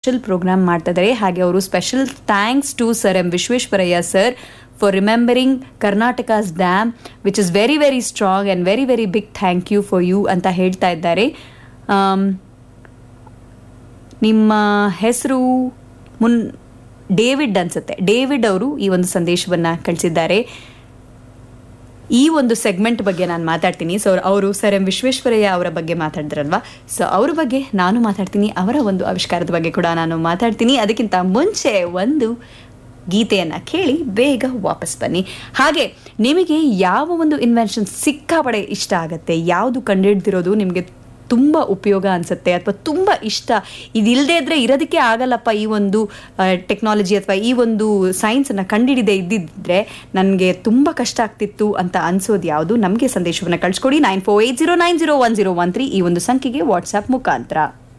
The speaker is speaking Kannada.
ಸ್ಪೆಷಲ್ ಪ್ರೋಗ್ರಾಮ್ ಮಾಡ್ತಾ ಇದ್ದಾರೆ ಹಾಗೆ ಅವರು special thanks to sir M Visvesvaraya sir for remembering Karnataka's dam which is very very strong and very very big thank you for you ಅಂತ ಹೇಳ್ತಾ ಇದ್ದಾರೆ ಆಮ್, ನಿಮ್ಮ ಹೆಸರು ಮುನ್ ಡೇವಿಡ್ ಅನ್ಸುತ್ತೆ ಡೇವಿಡ್ ಅವರು ಈ ಒಂದು ಸಂದೇಶವನ್ನು ಕಳಿಸಿದ್ದಾರೆ ಈ ಒಂದು ಸೆಗ್ಮೆಂಟ್ ಬಗ್ಗೆ ನಾನು ಮಾತಾಡ್ತೀನಿ ಸೊ ಅವರು ಸರ್ ಎಂ ವಿಶ್ವೇಶ್ವರಯ್ಯ ಅವರ ಬಗ್ಗೆ ಮಾತಾಡಿದ್ರಲ್ವಾ ಸೊ ಅವ್ರ ಬಗ್ಗೆ ನಾನು ಮಾತಾಡ್ತೀನಿ ಅವರ ಒಂದು ಆವಿಷ್ಕಾರದ ಬಗ್ಗೆ ಕೂಡ ನಾನು ಮಾತಾಡ್ತೀನಿ ಅದಕ್ಕಿಂತ ಮುಂಚೆ ಒಂದು ಗೀತೆಯನ್ನು ಕೇಳಿ ಬೇಗ ವಾಪಸ್ ಬನ್ನಿ ಹಾಗೆ ನಿಮಗೆ ಯಾವ ಒಂದು ಇನ್ವೆನ್ಷನ್ ಸಿಕ್ಕಾಪಡೆ ಇಷ್ಟ ಆಗುತ್ತೆ ಯಾವುದು ಕಂಡುಹಿಡ್ದಿರೋದು ನಿಮಗೆ ತುಂಬ ಉಪಯೋಗ ಅನಿಸುತ್ತೆ ಅಥವಾ ತುಂಬ ಇಷ್ಟ ಇದಿಲ್ಲದೆ ಇದ್ರೆ ಇರೋದಕ್ಕೆ ಆಗಲ್ಲಪ್ಪ ಈ ಒಂದು ಟೆಕ್ನಾಲಜಿ ಅಥವಾ ಈ ಒಂದು ಸೈನ್ಸನ್ನು ಕಂಡಿಡಿದೆ ಇದ್ದಿದ್ರೆ ನನಗೆ ತುಂಬ ಕಷ್ಟ ಆಗ್ತಿತ್ತು ಅಂತ ಅನ್ಸೋದು ಯಾವುದು ನಮಗೆ ಸಂದೇಶವನ್ನು ಕಳಿಸ್ಕೊಡಿ nine four eight zero nine zero one zero one three ಈ ಒಂದು ಸಂಖ್ಯೆಗೆ ವಾಟ್ಸ್ಆ್ಯಪ್ ಮುಖಾಂತರ